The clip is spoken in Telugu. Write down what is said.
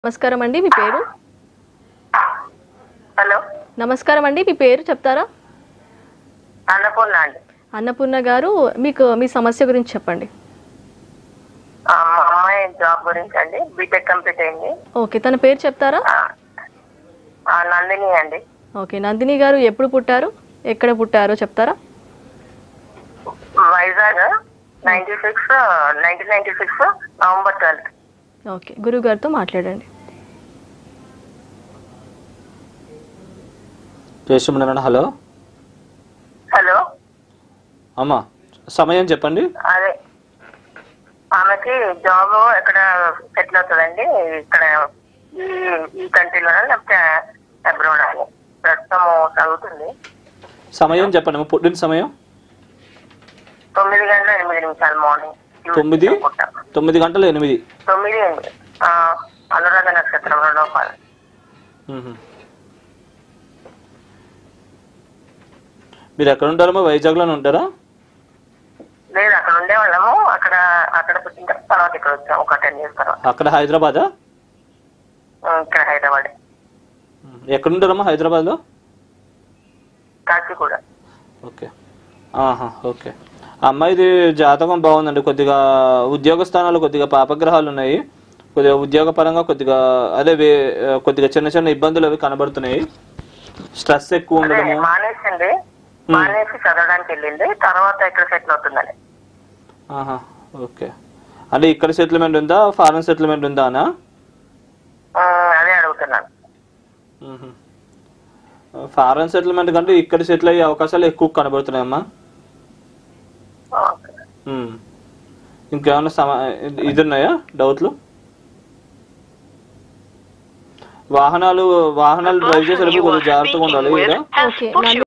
నమస్కారం అండి మీ పేరు హలో నమస్కారం అండి మీ పేరు చెప్తారా అన్నపూర్ణ అండి అన్నపూర్ణ గారు మీకు మీ సమస్య గురించి చెప్పండి ఆ, మా అమ్మాయి జాబ్ గురించి అండి బీటెక్ కంప్లీట్ అయింది ఓకే తన పేరు చెప్తారా ఆ, ఆ, నందిని అండి ఓకే నందిని గారు ఎప్పుడు పుట్టారు ఎక్కడ పుట్టారో చెప్తారా Vizag ninety six nineteen ninety six November twelfth okay గురువు గారితో మాట్లాడండి చేస్తున్నాను హలో హలో అమ్మా సమయం చెప్పండి అదే ఆమెకి జాబ్ ఎక్కడ సెటిల్ అవుతుందండి ఇక్కడ ఈ ఈ కంట్రీలోనా లేకపోతే అబ్రాడ్ అని ప్రస్తుతం చదువుతుంది సమయం చెప్పండి అమ్మా పుట్టిన సమయం తొమ్మిది గంటల ఎనిమిది నిమిషాలు మార్నింగ్ తొమ్మిది తొమ్మిది గంటల ఎనిమిది తొమ్మిది ఎనిమిది ఆ, అనురాధ నక్షత్రం రెండవ పాదం మ్మ్. మీరు ఎక్కడ ఉంటారమ్మా వైజాగ్లోనే ఉంటారా లేదు అక్కడ ఉండేవాళ్ళము అక్కడ అక్కడ పుట్టిన తర్వాత తర్వాత ఇక్కడ వచ్చాము ఒక టెన్ ఇయర్స్ తర్వాత అక్కడ హైదరాబాదా ఉం, ఇక్కడ హైదరాబాద్ మ్మ్. ఎక్కడ ఉంటారమ్మా హైదరాబాద్లో కాచిగూడ ఓకే ఆహా ఓకే ఆ అమ్మాయిది జాతకం బాగుందండి కొద్దిగా ఉద్యోగ స్థానాలు కొద్దిగా పాపగ్రహాలు ఉన్నాయి కొద్దిగా ఉద్యోగ పరంగా కొద్దిగా అదే వే- కొద్దిగా చిన్న చిన్న ఇబ్బందులు అవి కనబడుతున్నాయి స్ట్రెస్ ఎక్కువ అదే ఉండడము మానేసింది మానేసి చదవడానికి వెళ్ళింది తర్వాత ఇక్కడ సెటిల్ అవుతుందని ఆహా ఓకే అంటే ఇక్కడ సెటిల్మెంట్ ఉందా ఫారెన్ సెటిల్మెంట్ ఉందా అనా ఉం, అదే అడుగుతున్నాను ఫారెన్ సెటిల్మెంట్ కంటే ఇక్కడ సెటిల్ అయ్యే అవకాశాలు ఎక్కువ కనబడుతున్నాయమ్మా ఓకే. ఉమ్. ఇంకేమైనా సమా ఇది ఉన్నాయా డౌట్లు వాహనాలు వాహనాలు డ్రైవ్ చేసేటప్పుడు కొద్దిగా జాగ్రత్తగా ఉండాలి కదా ఓకే నందిని